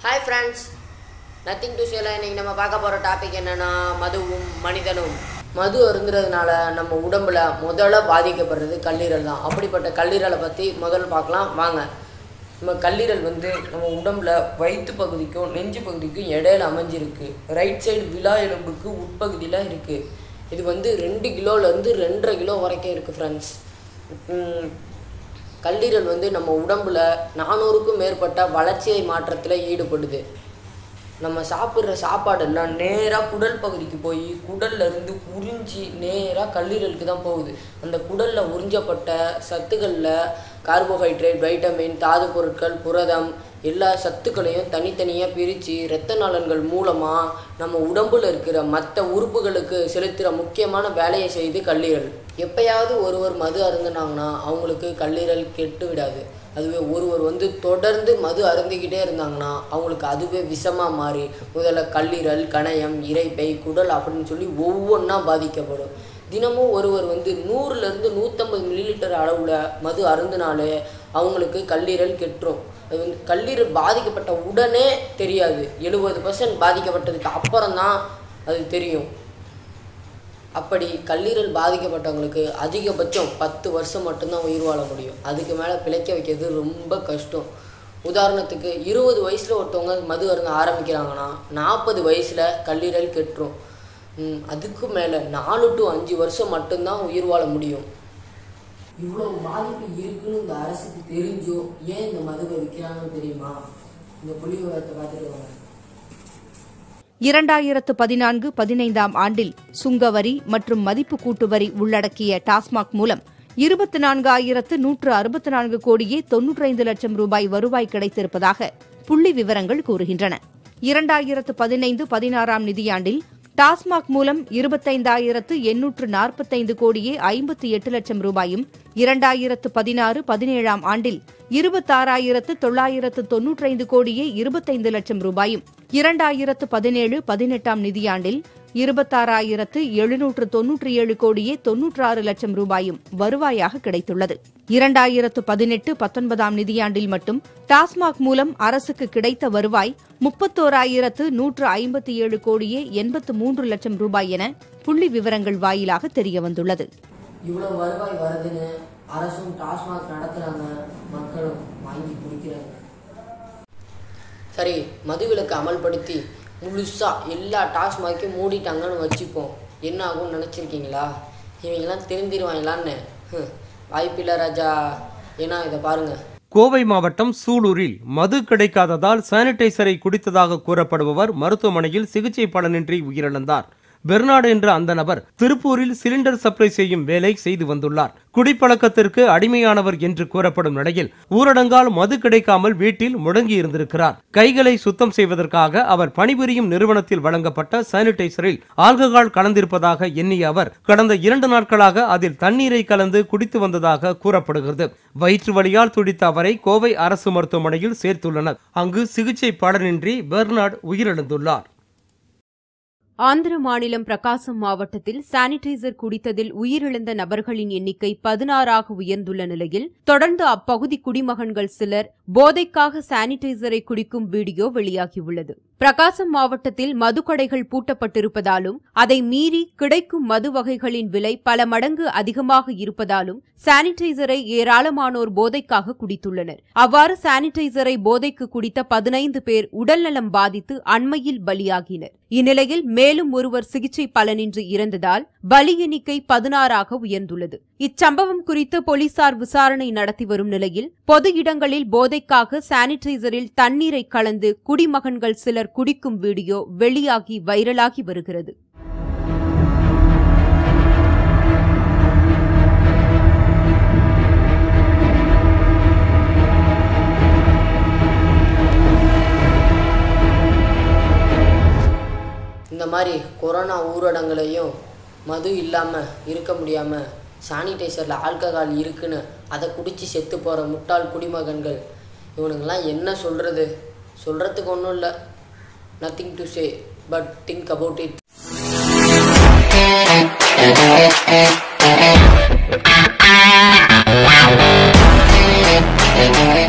Hi friends nothing to சேல இன்னைக்கு நம்ம பார்க்க போகிற டாபிக் என்னன்னா மதுவும் மனிதனும் மது அருந்துறதுனால நம்ம உடம்புல முதல்ல பாதிக்கப்படுறது கல்லீரல் தான் அப்படிப்பட்ட கல்லீரலை பற்றி முதல்ல பார்க்கலாம் வாங்க நம்ம கல்லீரல் வந்து நம்ம உடம்புல வயிற்று பகுதிக்கும் நெஞ்சு பகுதிக்கும் இடையில அமைஞ்சிருக்கு ரைட் சைடு விழா எலும்புக்கு உட்பகுதியில் இருக்குது இது வந்து ரெண்டு கிலோலேருந்து ரெண்டரை கிலோ வரைக்கும் இருக்குது ஃப்ரெண்ட்ஸ் கல்லீரல் வந்து நம்ம உடம்புல நானூறுக்கும் மேற்பட்ட வளர்ச்சியை மாற்றத்தில் ஈடுபடுது நம்ம சாப்பிட்ற சாப்பாடெல்லாம் நேராக குடல் பகுதிக்கு போய் குடல்ல இருந்து உறிஞ்சி நேராக கல்லீரலுக்கு தான் போகுது அந்த குடலில் உறிஞ்சப்பட்ட சத்துக்களில் கார்போஹைட்ரேட் வைட்டமின் தாது பொருட்கள் புரதம் எல்லா சத்துக்களையும் தனித்தனியாக பிரித்து இரத்த நலன்கள் மூலமாக நம்ம உடம்புல இருக்கிற மற்ற உறுப்புகளுக்கு செலுத்துகிற முக்கியமான வேலையை செய்து கல்லீரல் எப்பயாவது ஒருவர் மது அருந்தினாங்கன்னா அவங்களுக்கு கல்லீரல் கெட்டு விடாது அதுவே ஒருவர் வந்து தொடர்ந்து மது அருந்திக்கிட்டே இருந்தாங்கன்னா அவங்களுக்கு அதுவே விஷமாக மாறி முதல்ல கல்லீரல் கணையம் இரைப்பை குடல் அப்படின்னு சொல்லி ஒவ்வொன்றா பாதிக்கப்படும் தினமும் ஒருவர் வந்து நூறுலேருந்து நூற்றம்பது மில்லிலிட்டர் அளவில் மது அருந்தினாலே அவங்களுக்கு கல்லீரல் கெட்டுரும் அது வந்து கல்லீரல் பாதிக்கப்பட்ட உடனே தெரியாது எழுபது பர்சன்ட் பாதிக்கப்பட்டதுக்கு அப்புறம் தான் அது தெரியும் அப்படி கல்லீரல் பாதிக்கப்பட்டவங்களுக்கு அதிகபட்சம் பத்து வருஷம் மட்டும்தான் உயிர் வாழ முடியும் அதுக்கு மேலே பிழைக்க வைக்கிறது ரொம்ப கஷ்டம் உதாரணத்துக்கு இருபது வயசில் ஒருத்தவங்க மது அருந்த ஆரம்பிக்கிறாங்கன்னா நாற்பது வயசில் கல்லீரல் கெட்டுரும் ம், அதுக்கு மேலே நாலு டு அஞ்சு வருஷம் மட்டும்தான் உயிர் வாழ முடியும் இவ்வளவு பாதிப்பு இருக்குன்னு இந்த அரசுக்கு தெரிஞ்சோ ஏன் இந்த மதுவை விற்கிறாங்கன்னு தெரியுமா இந்த புள்ளி விவரத்தை பார்த்துட்டு வாங்க இரண்டாயிரத்து பதினான்கு பதினைந்தாம் ஆண்டில் சுங்கவரி மற்றும் மதிப்பு கூட்டு வரி உள்ளடக்கிய டாஸ்மாக் மூலம் இருபத்தி நான்காயிரத்து நூற்று அறுபத்தி நான்கு கோடியே தொன்னூற்றைந்து லட்சம் ரூபாய் வருவாய் கிடைத்திருப்பதாக புள்ளி விவரங்கள் கூறுகின்றன இரண்டாயிரத்து பதினைந்து பதினாறாம் நிதியாண்டில் டாஸ்மாக் மூலம் இருபத்தைந்தாயிரத்து எண்ணூற்று நாற்பத்தைந்து கோடியே ஐம்பத்தி எட்டு லட்சம் ரூபாயும் இரண்டாயிரத்து பதினாறு பதினேழாம் ஆண்டில் இருபத்தாறாயிரத்து தொள்ளாயிரத்து தொன்னூற்றைந்து கோடியே இருபத்தைந்து லட்சம் ரூபாயும் இரண்டாயிரத்து பதினேழு பதினெட்டாம் நிதியாண்டில் இருபத்தாறாயிரத்து எழுநூற்று தொன்னூற்றி ஏழு கோடியே தொன்னூற்றாறு லட்சம் ரூபாயும் வருவாயாக கிடைத்துள்ளது இரண்டாயிரத்து பதினெட்டு பத்தொன்பதாம் நிதியாண்டில் மட்டும் டாஸ்மாக் மூலம் அரசுக்கு கிடைத்த வருவாய் முப்பத்தோராயிரத்து நூற்று ஐம்பத்தி ஏழு கோடியே எண்பத்து மூன்று லட்சம் ரூபாய் என புள்ளி விவரங்கள் வாயிலாக தெரியவந்துள்ளது இவ்வளோ வருவாய் வருதுன்னு அரசும் டாஸ்மாக் நடத்துகிறாங்க மக்களும் வாங்கி குடிக்கிறாங்க சரி மதுவிலக்கு அமல்படுத்தி முழுசாக எல்லா டாஸ்மாக்கையும் மூடிட்டாங்கன்னு வச்சுப்போம் என்ன ஆகும்னு நினச்சிருக்கீங்களா இவங்கெல்லாம் திருந்திருவாங்களான்னு ஹம், வாய்ப்பில்லை ராஜா ஏன்னா இதை பாருங்கள் கோவை மாவட்டம் சூலூரில் மது கிடைக்காததால் சானிடைசரை குடித்ததாக கூறப்படுபவர் மருத்துவமனையில் சிகிச்சை பலனின்றி உயிரிழந்தார் பெர்னாடு என்ற அந்த நபர் திருப்பூரில் சிலிண்டர் சப்ளை செய்யும் வேலை செய்து வந்துள்ளார் குடிப்பழக்கத்திற்கு அடிமையானவர் என்று கூறப்படும் நிலையில் ஊரடங்கால் மது கிடைக்காமல் வீட்டில் முடங்கி இருந்திருக்கிறார் கைகளை சுத்தம் செய்வதற்காக அவர் பணிபுரியும் நிறுவனத்தில் வழங்கப்பட்ட சானிடைசரில் ஆல்கஹால் கலந்திருப்பதாக எண்ணிய அவர் கடந்த இரண்டு நாட்களாக அதில் தண்ணீரை கலந்து குடித்து வந்ததாக கூறப்படுகிறது வயிற்று வலியால் துடித்த அவரை கோவை அரசு மருத்துவமனையில் சேர்த்துள்ளனர் அங்கு சிகிச்சை பலனின்றி பெர்னாட் உயிரிழந்துள்ளார் ஆந்திர மாநிலம் பிரகாசம் மாவட்டத்தில் சானிடைசர் குடித்ததில் உயிரிழந்த நபர்களின் எண்ணிக்கை பதினாறாக உயர்ந்துள்ள நிலையில் தொடர்ந்து அப்பகுதி குடிமகன்கள் சிலர் போதைக்காக சானிடைசரை குடிக்கும் வீடியோ வெளியாகியுள்ளது பிரகாசம் மாவட்டத்தில் மதுக்கடைகள் பூட்டப்பட்டிருப்பதாலும் அதை மீறி கிடைக்கும் மது வகைகளின் விலை பல மடங்கு அதிகமாக இருப்பதாலும் சானிடைசரை ஏராளமானோர் போதைக்காக குடித்துள்ளனர் அவ்வாறு சானிடைசரை போதைக்கு குடித்த பதினைந்து பேர் உடல்நலம் பாதித்து அண்மையில் பலியாகினர் இந்நிலையில் மேலும் ஒருவர் சிகிச்சை பலனின்றி இறந்ததால் பலி எண்ணிக்கை பதினாறாக உயர்ந்துள்ளது இச்சம்பவம் குறித்து போலீசார் விசாரணை நடத்தி வரும் நிலையில் பொது இடங்களில் போதைக்காக சானிடைசரில் தண்ணீரை கலந்து குடிமகன்கள் சிலர் குடிக்கும் வீடியோ வெளியாகி வைரலாகி வருகிறது இந்த மாதிரி கொரோனா ஊரடங்குலையும் மது இல்லாமல் இருக்க முடியாமல் சானிடைசரில் ஆல்கஹால் இருக்குன்னு அதை குடித்து செத்து போகிற முட்டாள் குடிமகன்கள் இவனுங்கெல்லாம் என்ன சொல்கிறது சொல்கிறதுக்கு ஒன்றும் இல்லை nothing to say but think about it Thank you.